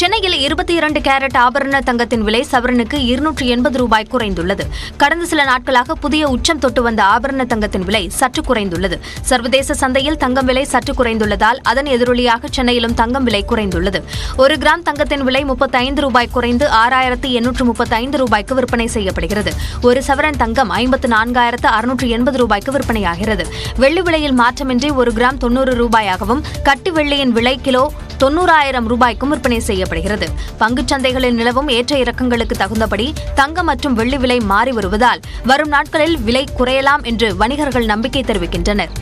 சென்னையில் இருபத்தி இரண்டு கேரட் ஆபரண தங்கத்தின் விலை சவரனுக்கு இருநூற்று எண்பது ரூபாய் குறைந்துள்ளது கடந்த சில நாட்களாக புதிய உச்சம் தொட்டு வந்த ஆபரண தங்கத்தின் விலை சற்று குறைந்துள்ளது சர்வதேச சந்தையில் தங்கம் விலை சற்று குறைந்துள்ளதால் அதன் எதிரொலியாக சென்னையிலும் தங்கம் விலை குறைந்துள்ளது ஒரு கிராம் தங்கத்தின் விலை முப்பத்தைந்து ரூபாய் குறைந்து ஆறாயிரத்து எண்ணூற்று முப்பத்தைந்து ரூபாய்க்கு விற்பனை செய்யப்படுகிறது ஒரு சவரன் தங்கம் ஐம்பத்து நான்காயிரத்து அறுநூற்று எண்பது ரூபாய்க்கு விற்பனையாகிறது வெள்ளி விலையில் மாற்றமின்றி ஒரு கிராம் தொண்ணூறு ரூபாயாகவும் கட்டி வெள்ளியின் விலை கிலோ தொண்ணூறாயிரம் ரூபாய்க்கும் விற்பனை செய்யப்படுகிறது பங்குச் சந்தைகளில் நிலவும் ஏற்ற இறக்கங்களுக்கு தகுந்தபடி தங்கம் மற்றும் வெள்ளி விலை மாறி வருவதால் வரும் நாட்களில் விலை குறையலாம் என்று வணிகர்கள் நம்பிக்கை தெரிவிக்கின்றனர்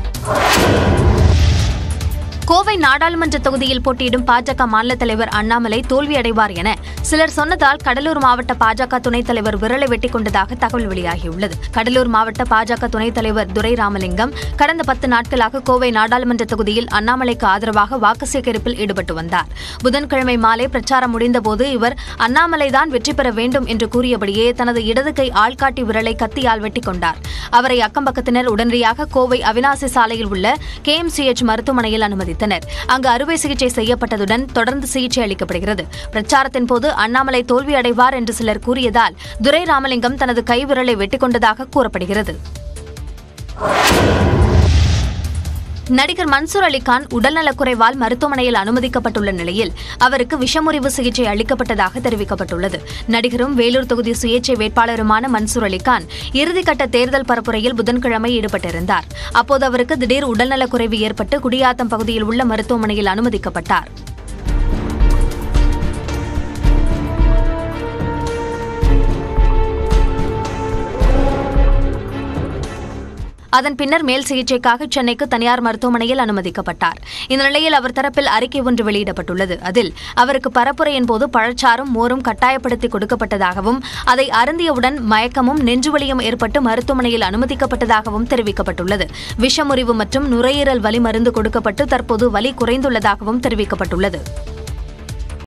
கோவை நாடாளுமன்ற தொகுதியில் போட்டியிடும் பாஜக மாநில தலைவர் அண்ணாமலை தோல்வியடைவார் என சிலர் சொன்னதால் கடலூர் மாவட்ட பாஜக துணைத் தலைவர் விரலை வெட்டிக் கொண்டதாக தகவல் வெளியாகியுள்ளது கடலூர் மாவட்ட பாஜக துணைத் தலைவர் துரை ராமலிங்கம் கடந்த பத்து நாட்களாக கோவை நாடாளுமன்ற தொகுதியில் அண்ணாமலைக்கு ஆதரவாக வாக்கு சேகரிப்பில் ஈடுபட்டு வந்தார் புதன்கிழமை மாலை பிரச்சாரம் முடிந்தபோது இவர் அண்ணாமலைதான் வெற்றி பெற வேண்டும் என்று கூறியபடியே தனது இடது கை ஆள்காட்டி விரலை கத்தியால் வெட்டிக் கொண்டார் அவரை அக்கம்பக்கத்தினர் உடனடியாக கோவை அவினாசி சாலையில் உள்ள கேஎம்சிஎச் மருத்துவமனையில் அனுமதித்தனர் அங்கு அறுவை சிகிச்சை செய்யப்பட்டதுடன் தொடர்ந்து சிகிச்சை அளிக்கப்படுகிறது பிரச்சாரத்தின் போது அண்ணாமலை தோல்வி அடைவார் என்று சிலர் கூறியதால் துரை ராமலிங்கம் தனது கை விரலை வெட்டிக் கொண்டதாக கூறப்படுகிறது நடிகர் மன்சூர் அலிகான் உடல்நலக்குறைவால் மருத்துவமனையில் அனுமதிக்கப்பட்டுள்ள நிலையில் அவருக்கு விஷமுறிவு சிகிச்சை அளிக்கப்பட்டதாக தெரிவிக்கப்பட்டுள்ளது நடிகரும் வேலூர் தொகுதி சுயேட்சை வேட்பாளருமான மன்சூர் அலிகான் இறுதிக்கட்ட தேர்தல் பரப்புரையில் புதன்கிழமை ஈடுபட்டிருந்தார் அப்போது அவருக்கு திடீர் உடல்நலக்குறைவு ஏற்பட்டு குடியாத்தம் பகுதியில் உள்ள மருத்துவமனையில் அனுமதிக்கப்பட்டார் அதன் பின்னர் மேல் சிகிச்சைக்காக சென்னைக்கு தனியார் மருத்துவமனையில் அனுமதிக்கப்பட்டார் இந்த நிலையில் அவர் தரப்பில் அறிக்கை ஒன்று வெளியிடப்பட்டுள்ளது அதில் அவருக்கு பரப்புரையின் போது பழச்சாரும் மோரும் கட்டாயப்படுத்தி கொடுக்கப்பட்டதாகவும் அதை அருந்தியவுடன் மயக்கமும் நெஞ்சுவலியும் ஏற்பட்டு மருத்துவமனையில் அனுமதிக்கப்பட்டதாகவும் தெரிவிக்கப்பட்டுள்ளது விஷமுறிவு மற்றும் நுரையீரல் வலி மருந்து கொடுக்கப்பட்டு தற்போது வலி குறைந்துள்ளதாகவும் தெரிவிக்கப்பட்டுள்ளது